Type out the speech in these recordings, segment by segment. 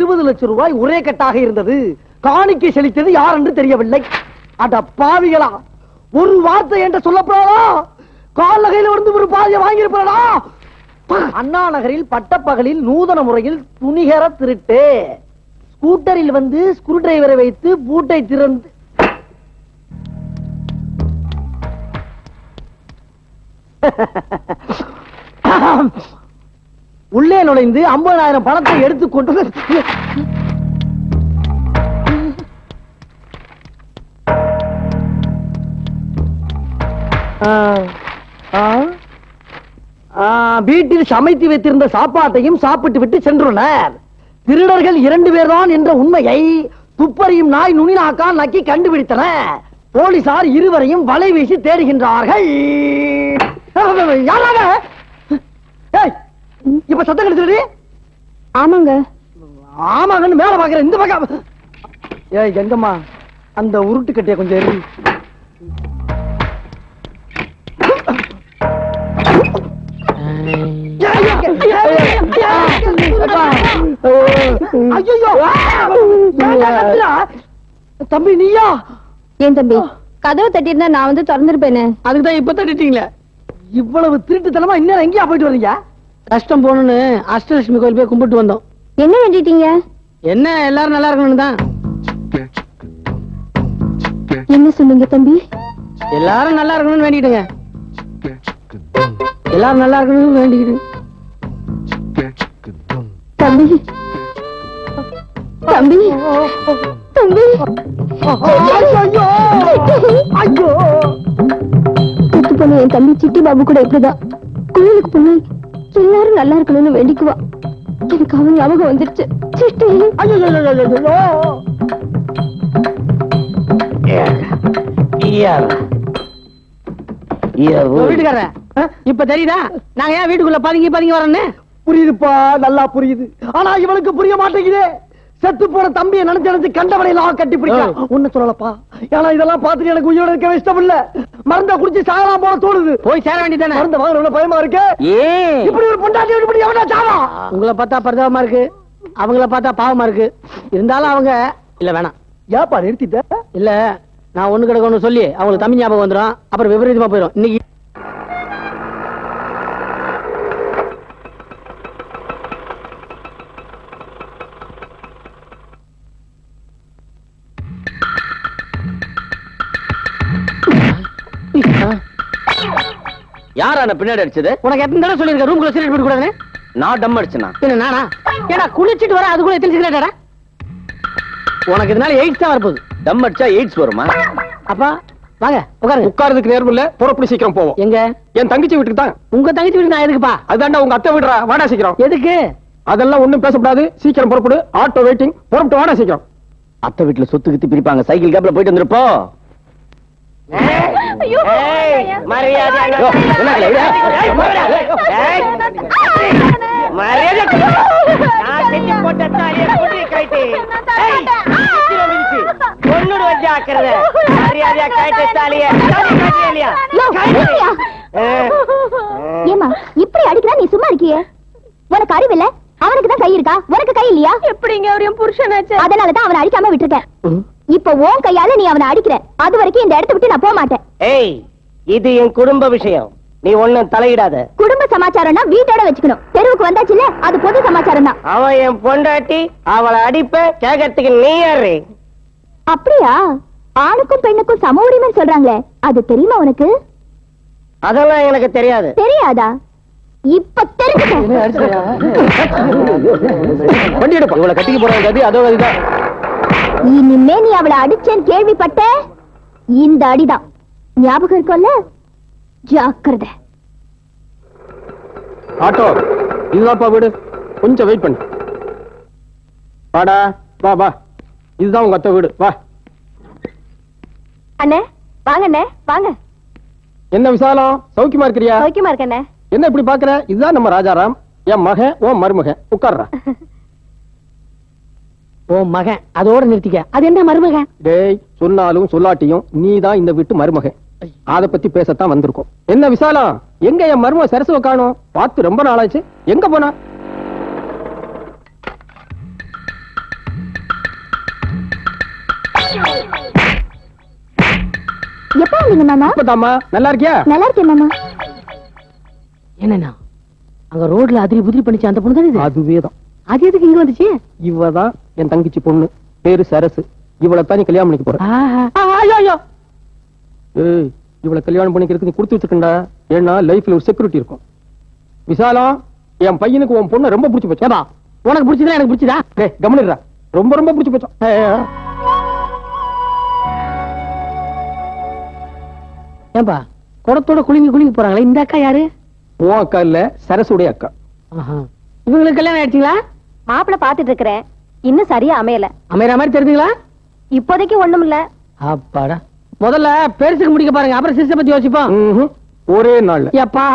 இருபது லட்சம் ரூபாய் ஒரே கட்டாக இருந்தது காணிக்கை செலுத்தியது யார் என்று தெரியவில்லை அட பாவிகளா ஒரு வார்த்தை என்று சொல்லப்படாதா கால் நகையில இருந்து ஒரு பாதியை வாங்கியிருப்பா அண்ணா நகரில் பட்டப்பகலில் நூதன முறையில் துணிகர திருட்டு ஸ்கூட்டரில் வந்து ஸ்க்ரூ டிரைவரை வைத்து பூட்டை திறந்து உள்ளே நுழைந்து 50000 பணத்தை எடுத்துக்கொண்டு ஆ, ஆ, ஆ, வீட்டில் சமைத்து வைத்திருந்த சாப்பாட்டையும் சாப்பிட்டு விட்டு சென்றுள்ளனர் திருடர்கள் இரண்டு பேர்தான் என்ற உண்மையை துப்பறியும் நாய் நுனிநாக்கா நக்கி கண்டுபிடித்தனர் போலீசார் இருவரையும் வலை வீசி தேடுகின்றார்கள் யாராக ஏய், இப்ப சத்தம் கிடைச்சது ஆமாங்க ஆமாங்கன்னு மேல பாக்குறேன் இந்த பக்கம் ஏய் எங்கம்மா அந்த உருட்டு கட்டிய கொஞ்சம் எரி தம்பி நீயா ஏன் தம்பி கதவு தட்டியிருந்தா நான் வந்து திறந்திருப்பேனே அதுக்குதான் இப்ப தட்டிட்டீங்களே இவ்வளவு திருட்டுத்தனமா இன்னும் எங்கேயா போயிட்டு வர்றீங்க கஷ்டம் போகணும்னு அஷ்டலட்சுமி கோயில் போய் கும்பிட்டு வந்தோம் என்ன வேண்டிட்டீங்க என்ன எல்லாரும் நல்லா இருக்கணும் தான் என்ன சொன்னீங்க தம்பி எல்லாரும் நல்லா இருக்கணும்னு வேண்டிக்கிட்டுங்க எல்லாரும் நல்லா இருக்கணும்னு வேண்டிக்கிட்டு தம்பி தம்பி தம்பி ஐயோ செத்து போன என் தம்பி சிட்டி பாபு கூட இப்படிதான் கோயிலுக்கு போய் எல்லாரும் நல்லா இருக்கணும்னு வேண்டிக்குவா எனக்கு அவன் ஞாபகம் வந்துருச்சு சிட்டி வீட்டுக்காரன் இப்ப தெரியுதா நாங்க ஏன் வீட்டுக்குள்ள பதுங்கி பதுங்கி வரோன்னு புரியுதுப்பா நல்லா புரியுது ஆனா இவனுக்கு புரிய மாட்டேங்குது செத்து போன தம்பியை நினைச்சு நினைச்சு கண்டவனை எல்லாம் கட்டி பிடிக்க ஒண்ணு சொல்லலப்பா ஏன்னா இதெல்லாம் பார்த்துட்டு எனக்கு உயிரோட இருக்க இஷ்டம் இல்ல மருந்த குடிச்சு சாகலாம் போல தோணுது போய் சேர வேண்டியதானே மருந்த வாங்குற பயமா இருக்கு இப்படி ஒரு பொண்டாட்டி இப்படி எவனா சாவா உங்களை பார்த்தா பரிதாபமா இருக்கு அவங்கள பார்த்தா பாவமா இருக்கு இருந்தாலும் அவங்க இல்ல வேணாம் ஏப்பா நிறுத்திட்ட இல்ல நான் ஒண்ணு கிடக்க ஒண்ணு சொல்லி அவங்களுக்கு தமிழ் ஞாபகம் வந்துடும் அப்புறம் விபரீதமா போயிடும் இன்னைக்கு யார் அந்த பின்னாடி அடிச்சது உனக்கு எத்தனை தடவை சொல்லிருக்க ரூம்குள்ள சிகரெட் பிடிக்க கூடாதுன்னு நான் டம் அடிச்சனா என்ன நானா ஏடா குளிச்சிட்டு வர அதுக்குள்ள எத்தனை சிகரெட்டா உனக்கு இதனால எயிட்ஸ் தான் வரப்போகுது டம் அடிச்சா எய்ட்ஸ் வருமா அப்பா வாங்க உட்காருங்க உட்கார்றதுக்கு நேரம் இல்ல புறப்படி சீக்கிரம் போவோம் எங்க என் தங்கச்சி வீட்டுக்கு தான் உங்க தங்கச்சி வீடு நான் எதுக்குப்பா அதுதான்டா உங்க அத்தை விடுறா வாடா சீக்கிரம் எதுக்கு அதெல்லாம் ஒண்ணும் பேசக்கூடாது சீக்கிரம் புறப்படு ஆட்டோ வெயிட்டிங் புறப்பட்டு வாடா சீக்கிரம் அத்தை வீட்டுல சொத்து கித்து பிரிப்பாங்க சைக்கிள் கேப்ல போயிட்டு வந்துருப்போ ஏமா இப்படி அடிக்கிறா நீ சும்மா இருக்கியே உனக்கு அறிவில்ல அவனுக்கு தான் கை இருக்கா உனக்கு கை இல்லையா எப்படிங்க அவர் என் புருஷனாச்சு அதனால தான் அவனை அடிக்காம விட்டுருக்கேன் இப்ப உன் கையால நீ அவனை அடிக்கிற அது வரைக்கும் இந்த இடத்த விட்டு நான் போக மாட்டேன் ஏய் இது என் குடும்ப விஷயம் நீ ஒண்ணும் தலையிடாத குடும்ப சமாச்சாரம்னா வீட்டோட வச்சுக்கணும் தெருவுக்கு வந்தாச்சுல அது பொது சமாச்சாரம் தான் அவன் என் பொண்டாட்டி அவளை அடிப்ப கேட்கறதுக்கு நீ யாரு அப்படியா ஆணுக்கும் பெண்ணுக்கும் சம உரிமை சொல்றாங்களே அது தெரியுமா உனக்கு அதெல்லாம் எனக்கு தெரியாது தெரியாதா இப்ப தெரிஞ்சுக்க வண்டி எடுப்பா இவளை கட்டிக்கு போறாங்க கதி அதோ அதுதான் இனிமே நீ அவளை அடிச்சேன்னு கேள்விப்பட்ட இந்த அடிதான் ஞாபகம் இருக்கும்ல ஜாக்கிரதை ஆட்டோ இதுதான்ப்பா வீடு கொஞ்சம் வெயிட் பண்ணு வாடா வா வா இதுதான் உங்க அத்தை வீடு வா அண்ணே வாங்க அண்ணே வாங்க என்ன விசாலம் சௌக்கியமா இருக்கிறியா சௌக்கியமா இருக்கண்ணே என்ன இப்படி பாக்குற இதுதான் நம்ம ராஜாராம் என் மகன் உன் மருமகன் உட்கார்றா ஓ மகன் அதோட நிறுத்திக்க அது என்ன மருமகன் டேய் சொன்னாலும் சொல்லாட்டியும் நீ தான் இந்த வீட்டு மருமகன் அத பத்தி பேசத்தான் வந்திருக்கோம் என்ன விசாலம் எங்க என் மருமக சரசுவ காணோம் பார்த்து ரொம்ப நாளாச்சு எங்க போனா எப்ப வந்தீங்க மாமா இப்பதாம்மா நல்லா இருக்கியா நல்லா இருக்கேன் மாமா என்னண்ணா அங்க ரோட்ல அதிரி புதிரி பண்ணிச்சு அந்த பொண்ணு தானே இது? அதுவே தான் அது எதுக்கு இங்க வந்துச்சு இவதான் என் தங்கச்சி பொண்ணு பேரு சரசு இவளை தான் நீ கல்யாணம் பண்ணிக்க போற ஆஹா. ஆ, ஐயோ ஐயோ ஏய் இவளை கல்யாணம் பண்ணிக்கிறதுக்கு நீ கொடுத்து வச்சிருக்கா ஏன்னா லைஃப்ல ஒரு செக்யூரிட்டி இருக்கும் விசாலம் என் பையனுக்கு உன் பொண்ணை ரொம்ப பிடிச்சி போச்சா ஏப்பா உனக்கு பிடிச்சதா எனக்கு பிடிச்சதா டேய் கவனிடுறா ரொம்ப ரொம்ப பிடிச்சி போச்சோம் ஏன்பா குடத்தோட குலுங்கி குலுங்கி போறாங்களே இந்த அக்கா யாரு உன் அக்கா இல்ல சரசுடைய அக்கா ஆஹா. இவங்களுக்கு கல்யாணம் ஆயிடுச்சுங்களா மாப்பிள்ள பாத்துட்டு இருக்கிறேன் இன்னும் சரியா அமையல அமையற மாதிரி தெரிஞ்சுங்களா இப்போதைக்கு ஒண்ணும் இல்ல அப்பாடா முதல்ல பெருசுக்கு முடிக்க பாருங்க அப்புறம் சிஸ்ட பத்தி யோசிப்போம் ம்ஹும். ஒரே நாள்ல எப்பா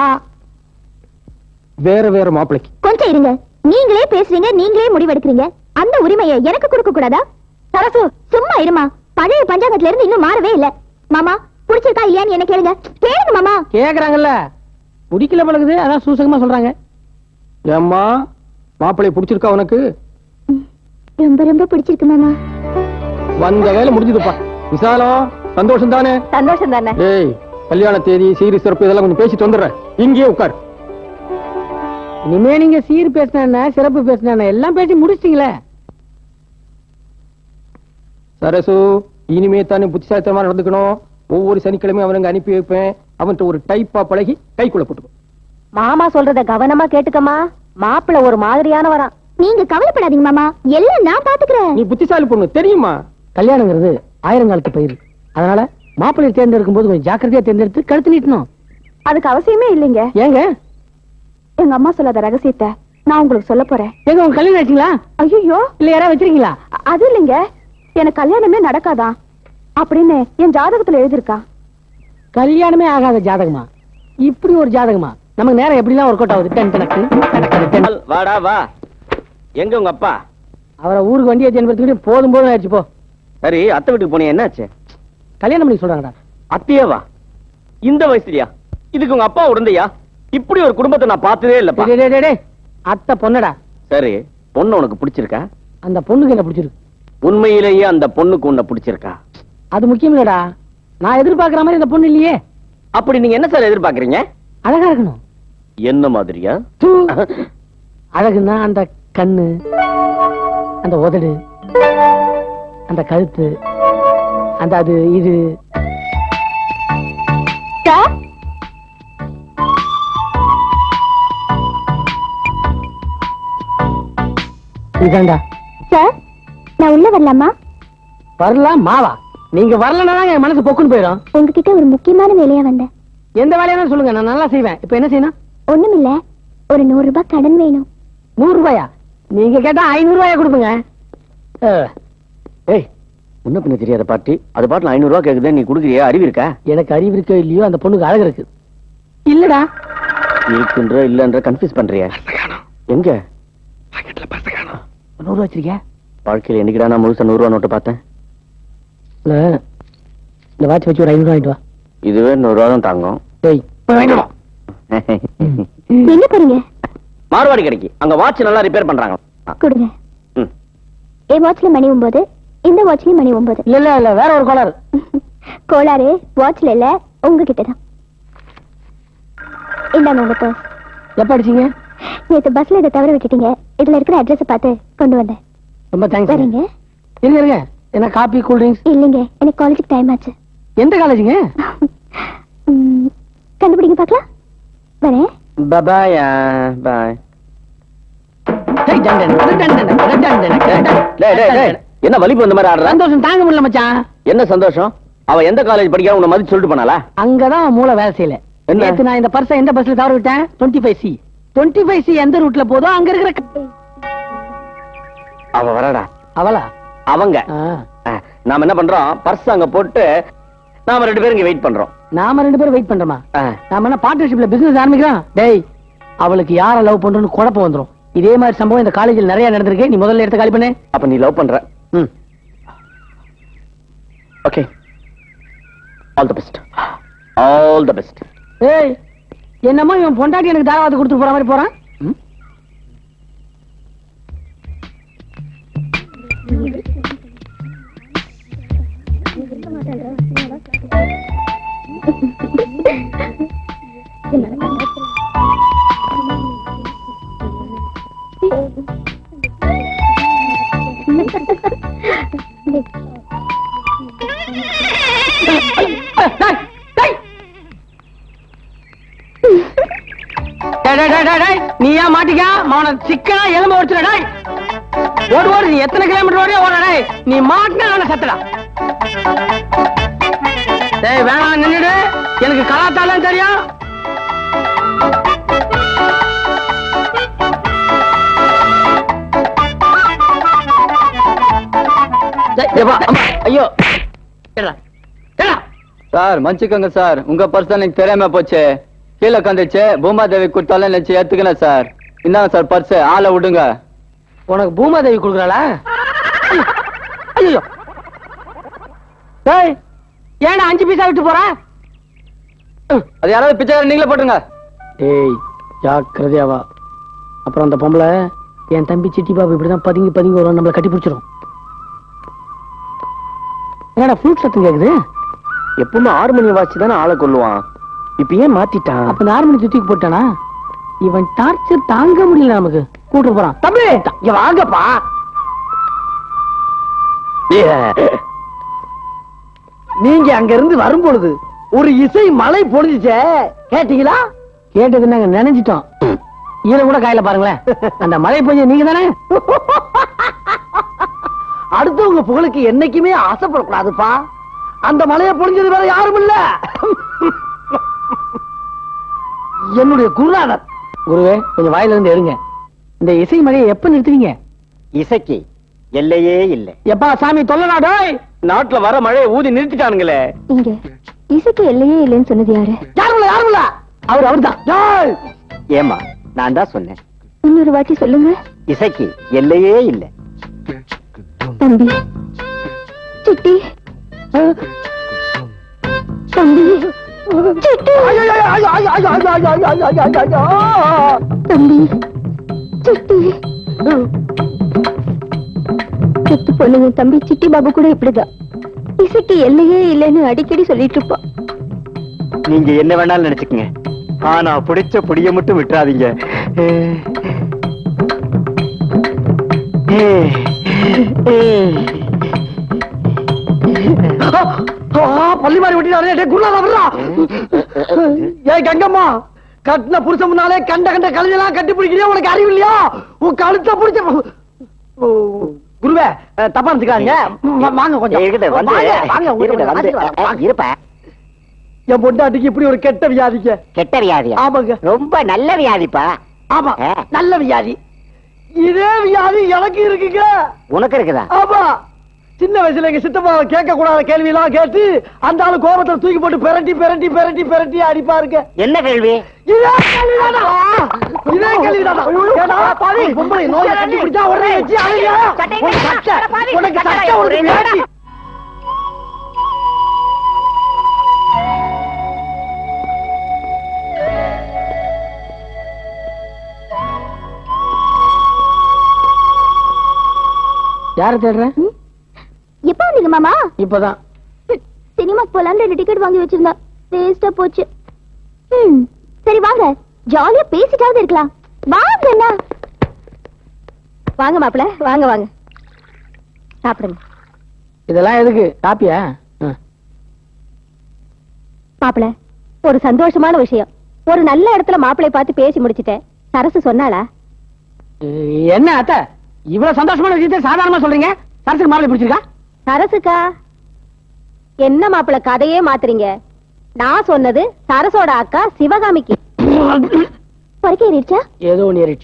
வேற வேற மாப்பிளைக்கு கொஞ்சம் இருங்க நீங்களே பேசுறீங்க நீங்களே முடிவெடுக்கிறீங்க அந்த உரிமையை எனக்கு கொடுக்க கூடாதா சரசு சும்மா இருமா பழைய பஞ்சாங்கத்துல இருந்து இன்னும் மாறவே இல்ல மாமா புடிச்சிருக்கா இல்லையான்னு என்ன கேளுங்க கேளுங்க மாமா கேக்குறாங்கல்ல பிடிக்கல பழகுது அதான் சூசகமா சொல்றாங்க ஏம்மா மாப்பிளைய பிடிச்சிருக்கா உனக்கு ரொம்ப ரொம்ப பிடிச்சிருக்கு மாமா வந்த வேலை முடிஞ்சதுப்பா விசாலம் சந்தோஷம் தானே சந்தோஷம் தானே ஏய் கல்யாண தேதி சீரி சிறப்பு இதெல்லாம் கொஞ்சம் பேசிட்டு வந்துடுறேன் இங்கேயே உட்கார் இனிமே நீங்க சீர் பேசின சிறப்பு பேசின எல்லாம் பேசி முடிச்சிட்டீங்களே சரசு இனிமே தானே புத்திசாலித்தனமா நடந்துக்கணும் ஒவ்வொரு சனிக்கிழமையும் அவனுங்க அனுப்பி வைப்பேன் அவன்கிட்ட ஒரு டைப்பா பழகி கைக்குள்ள போட்டுக்கோ மாமா சொல்றத கவனமா கேட்டுக்கமா மாப்பிள்ள ஒரு மாதிரியான வரான் நீங்க கவலைப்படாதீங்க மாமா எல்லாம் நான் பாத்துக்கிறேன் நீ புத்திசாலி பொண்ணு தெரியுமா கல்யாணங்கிறது ஆயிரங்காலத்து பயிர் அதனால மாப்பிள்ளையை தேர்ந்தெடுக்கும் போது கொஞ்சம் ஜாக்கிரதையா தேர்ந்தெடுத்து கழுத்து நீட்டணும் அதுக்கு அவசியமே இல்லைங்க ஏங்க எங்க அம்மா சொல்லாத ரகசியத்தை நான் உங்களுக்கு சொல்ல போறேன் ஏங்க உங்க கல்யாணம் ஆச்சுங்களா ஐயோ இல்ல யாராவது வச்சிருக்கீங்களா அது இல்லைங்க எனக்கு கல்யாணமே நடக்காதா அப்படின்னு என் ஜாதகத்துல எழுதிருக்கா கல்யாணமே ஆகாத ஜாதகமா இப்படி ஒரு ஜாதகமா நமக்கு நேரம் எப்படிலாம் ஒர்க் அவுட் ஆகுது டென் டனக்கு டனக்கு, டென். வாடா வா எங்க உங்க அப்பா அவரை ஊருக்கு வண்டியை தேர்ந்தெடுத்துக்கிட்டு போதும் போதும் ஆயிடுச்சு போ சரி அத்தை வீட்டுக்கு போனியா என்னாச்சு கல்யாணம் பண்ணி சொல்றாங்கடா அத்தையவா இந்த வயசுலயா இதுக்கு உங்க அப்பா உடந்தையா இப்படி ஒரு குடும்பத்தை நான் பார்த்ததே இல்லப்பா டேய், டேய், டேய், டேய். அத்தை பொண்ணடா சரி பொண்ணு உனக்கு பிடிச்சிருக்கா அந்த பொண்ணுக்கு என்ன பிடிச்சிருக்கு உண்மையிலேயே அந்த பொண்ணுக்கு உன்னை பிடிச்சிருக்கா அது முக்கியம் இல்லடா நான் எதிர்பார்க்கிற மாதிரி இந்த பொண்ணு இல்லையே அப்படி நீங்க என்ன சார் எதிர்பார்க்கறீங்க அழகா இருக்கணும் என்ன மாதிரியா தூ. அழகுன்னா அந்த கண்ணு அந்த உதடு அந்த கழுத்து அந்த அது இது இதாண்டா சார் நான் உள்ள வரலாமா வரலாம் மாவா நீங்க வரலன்னா என் மனசு பொக்குன்னு போயிடும் உங்ககிட்ட ஒரு முக்கியமான வேலையா வந்தேன் எந்த வேலையானு சொல்லுங்க நான் நல்லா செய்வேன் இப்ப என்ன செய்யணும் ஒண்ணுமில்ல ஒரு நூறு ரூபாய் கடன் வேணும் நூறு ரூபாயா நீங்க கேட்டா ஐநூறு ரூபாயா கொடுப்பீங்க அஹ், ஏய் முன்ன பின்ன தெரியாத பாட்டி அது பாட்டுல ஐநூறு ரூபா கேக்குது நீ குடுக்குறியா அறிவு இருக்கா எனக்கு அறிவு இருக்கோ இல்லையோ அந்த பொண்ணுக்கு அழகு இருக்கு இல்லடா இருக்குன்ற இல்லன்ற கன்ஃபியூஸ் பண்றியா எங்க நூறு ரூபா வச்சிருக்கியா வாழ்க்கையில என்னைக்கிடா நான் முழுசா நூறு ரூபா நோட்டு பார்த்தேன் இல்ல, இந்த வாட்ச் வச்சு ஒரு ஐநூறு ரூபா வாங்கிட்டு வா இதுவே நூறு ரூபா தான் தாங்கும் டேய் போய் வாங்கிட்டு வா எங்க போறீங்க மார்வாடி கடைக்கு அங்க வாட்ச் நல்லா ரிப்பேர் பண்றாங்க ஆ, கொடுங்க ம். என் வாட்ச்ல மணி ஒன்பது இந்த வாட்ச்லயும் மணி ஒன்பது இல்ல இல்ல இல்ல வேற ஒரு கோளாறு கோளாறு வாட்ச்ல இல்ல உங்ககிட்ட தான் இந்தாங்க உங்க பர்ஸ் எப்ப அடிச்சீங்க நேத்து பஸ்ல இதை தவற விட்டுட்டீங்க இதுல இருக்கிற அட்ரஸ் பார்த்து கொண்டு வந்தேன் ரொம்ப தேங்க்ஸ் வரீங்க இருங்க இருங்க என்ன காபி கூல் ட்ரிங்க்ஸ் இல்லைங்க எனக்கு காலேஜுக்கு டைம் ஆச்சு எந்த காலேஜுங்க ம், கண்டுபிடிங்க பார்க்கலாம் வரேன் பாய் பாய் டேய், டன், டன், டன், டன், டன், டன், டன், டன், டன், டன். டேய் டேய் டேய் என்ன வலிப்பு இந்த மாதிரி ஆடுற சந்தோஷம் தாங்க முடியல மச்சான் என்ன சந்தோஷம் அவ எந்த காலேஜ் படிக்கிறா உன்னை மதிச்சு சொல்லிட்டு போனாளா அங்கதான் மூளை வேலை செய்யல என்ன? நேத்து நான் இந்த பர்ஸை எந்த பஸ்ல தவற விட்டேன் twenty five C twenty five C எந்த ரூட்ல போதோ அங்க இருக்கிற க- அவ வரடா அவளா அவங்க ஆ. ஆ, நாம என்ன பண்றோம் பர்ஸ் அங்க போட்டு நாம ரெண்டு பேரும் இங்க வெயிட் பண்றோம் நாம ரெண்டு பேரும் வெயிட் பண்றோமா ஆ, நாம என்ன பார்ட்னர்ஷிப்ல பிசினஸ் ஆரம்பிக்கிறோம் டேய் அவளுக்கு யார லவ் பண்றோம்னு குழப்பம் வந்துரும் இதே மாதிரி சம்பவம் இந்த காலேஜில் நிறைய நடந்திருக்கு நீ முதல்ல எடுத்து காலி பண்ணு அப்ப நீ லவ் பண்ற ம் okay all the best all the best ஏய் என்னமோ இவன் பொண்டாட்டி எனக்கு தாராவாத்து கொடுத்துட்டு போற மாதிரி போறான் ம்? டேய், டேய், டேய், டேய், டேய், நீ ஏன் மாட்டிக்க மவன சிக்கனா எலும்பு ஒடிச்சுட டேய் ஓடு ஓடு நீ எத்தனை கிலோமீட்டர் ஓடியா ஓட டேய் நீ மாட்டினா நான் சத்தடா டேய் வேணாம் நின்னுடு எனக்கு கலாத்தாலும் தெரியும் டேய், டேய், வா, அம்மா, ஐயோ ஏடா ஏடா சார் மன்னிச்சுக்கோங்க சார் உங்க பர்ஸ் எனக்கு தெரியாம போச்சு கீழே கந்துச்சு பூமாதேவி கொடுத்தாலும் நினைச்சு ஏத்துக்கல சார் இந்தாங்க சார் பர்ஸ் ஆளை விடுங்க உனக்கு பூமாதேவி கொடுக்குறாளா ஐயோ டேய் ஏன்டா அஞ்சு பைசா விட்டு போற அது யாராவது பிச்சைக்காரன் நீங்களே போட்டுங்க டேய் ஜாக்கிரதையாவா அப்புறம் அந்த பொம்பளை என் தம்பி சிட்டி பாபு இப்படிதான் பதுங்கி பதுங்கி வரும் நம்மளை கட்டி பிடிச்சிரும் என்னடா ஃப்ளூட் சத்தம் கேக்குது எப்பவுமே ஆறு மணி வாட்சி தானே ஆளை கொல்லுவான் இப்ப ஏன் மாத்திட்டான் அப்ப இந்த ஆறு மணி சுத்திக்கு போட்டானா இவன் டார்ச்சர் தாங்க முடியல நமக்கு கூட்டு போறான் தம்பி இங்க வாங்கப்பா நீங்க அங்க இருந்து வரும்பொழுது ஒரு இசை மலை பொழிஞ்சுச்சே கேட்டீங்களா கேட்டது நாங்க நினைச்சிட்டோம் ஈர கூட காயில பாருங்களேன் அந்த மழை பொழிஞ்ச நீங்க தானே அடுத்தவங்க புகழுக்கு என்னைக்குமே ஆசைப்படக்கூடாதுப்பா அந்த மலையை பொழிஞ்சது வேற யாரும் இல்ல என்னுடைய குருநாதர் குருவே கொஞ்சம் வாயில இருந்து எடுங்க இந்த இசை மலையை எப்ப நிறுத்துவீங்க இசைக்கு எல்லையே இல்லை எப்பா சாமி தொல்லடா டேய் நாட்டுல வர மழையை ஊதி நிறுத்திட்டானுங்களே இங்க இசைக்கு எல்லையே இல்லைன்னு சொன்னது யாரு யாருமில்ல யாருமில்ல அவர் அவர்தான் டேய் ஏமா நான் தான் சொன்னேன் இன்னொரு வாட்டி சொல்லுங்க இசைக்கு எல்லையே இல்லை தம்பி சிட்டி தம்பி சிட்டி ஐயோ, ஐயோ, ஐயோ, ஐயோ, ஐயோ, ஐயோ, ஐயோ, ஐயோ, ஐயோ, ஐயோ, ஐயோ. தம்பி சிட்டி செத்து பொண்ணுங்க தம்பி சிட்டி பாபு கூட இப்படிதான் இசைக்கு எல்லையே இல்லைன்னு அடிக்கடி சொல்லிட்டு இருப்பான் நீங்க என்ன வேணாலும் நினைச்சுக்கங்க ஆனா பிடிச்ச புடிய மட்டும் விட்டுறாதீங்க ஆ, பள்ளி மாறி விட்டுட்டாரு டேய் குருநாதா விடுறா ஏய் கங்கம்மா கட்டின புருஷன் முன்னாலே கண்ட கண்ட கழுதெல்லாம் கட்டி பிடிக்கிறியா உனக்கு அறிவு இல்லையா உன் கழுத்த பிடிச்ச ஓ, குருவே அஹ், தப்பா நினைச்சுக்காங்க வாங்க கொஞ்சம் இருக்கட்டும், வந்து, வாங்க, வாங்க, உங்களுக்கு இருக்கட்டும், வந்து, கொஞ்சம் ஆசீர்வாதம். வாங்க. இருப்ப என் பொண்டாட்டிக்கு இப்படி ஒரு கெட்ட வியாதிக்க கெட்ட வியாதியா ஆமாங்க ரொம்ப நல்ல வியாதிப்பா ஆமா ஆ. நல்ல வியாதி இதே வியாதி எனக்கு இருக்குங்க உனக்கு இருக்குதா ஆமா சின்ன வயசுல எங்க சித்தப்பா கேட்க கூடாத கேள்வி எல்லாம் கேட்டு அந்த ஆளு கோபத்துல தூக்கி போட்டு பெரட்டி பெரட்டி பெரட்டி பெரட்டி அடிப்பாருங்க என்ன கேள்வி இதே கேள்விதானா? இதே கேள்விதானா? ஏடா, பாவி, பொம்பளை நோயை கண்டுபிடிச்சா உடனே வச்சு அழுகியா? உனக்கு சட்டை, உனக்கு சட்டை, உனக்கு வேட்டி. யார தேடுற எப்ப வந்தீங்க மாமா இப்பதான் சினிமாக்கு போலான்னு ரெண்டு டிக்கெட் வாங்கி வச்சிருந்தா வேஸ்டா போச்சு ம், சரி வாங்க ஜாலியா பேசிட்டாவது இருக்கலாம் வாங்க அண்ணா வாங்க மாப்பிள வாங்க வாங்க சாப்பிடுங்க இதெல்லாம் எதுக்கு காப்பியா மாப்பிள ஒரு சந்தோஷமான விஷயம் ஒரு நல்ல இடத்துல மாப்பிளைய பார்த்து பேசி முடிச்சிட்டேன் சரசு சொன்னாளா என்ன அத்த இவ்வளவு சந்தோஷமான விஷயத்தை சாதாரணமா சொல்றீங்க சரசுக்கு மாலை பிடிச்சிருக்கா சரசுக்கா என்ன மாப்பிள கதையே மாத்துறீங்க நான் சொன்னது சரசோட அக்கா சிவகாமிக்கு பொறுக்க ஏறிடுச்சா ஏதோ ஒண்ணு ஏறிடுச்சு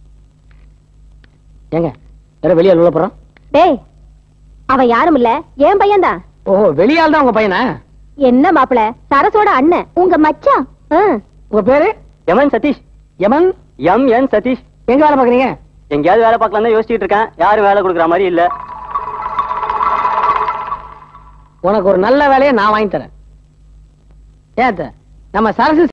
ஏங்க வேற வெளியே உள்ள போறோம் டேய் அவன் யாரும் இல்ல என் பையன்தான் ஓஹோ வெளியால் தான் உங்க பையனா என்ன மாப்பிள சரசோட அண்ணன் உங்க மச்சான் ஆ. உங்க பேரு யமன் சதீஷ் யமன் எம் என் சதீஷ் எங்க வேலை பாக்குறீங்க எங்கேயாவது வேலை பார்க்கலாம் தான் யோசிச்சுட்டு இருக்கேன் யாரும் வேலை கொடுக்குற மாதிரி இல்ல உனக்கு ஒரு நல்ல வேலையை நான் வாங்கி தரேன் ஏன் அத்தை? நம்ம சரசு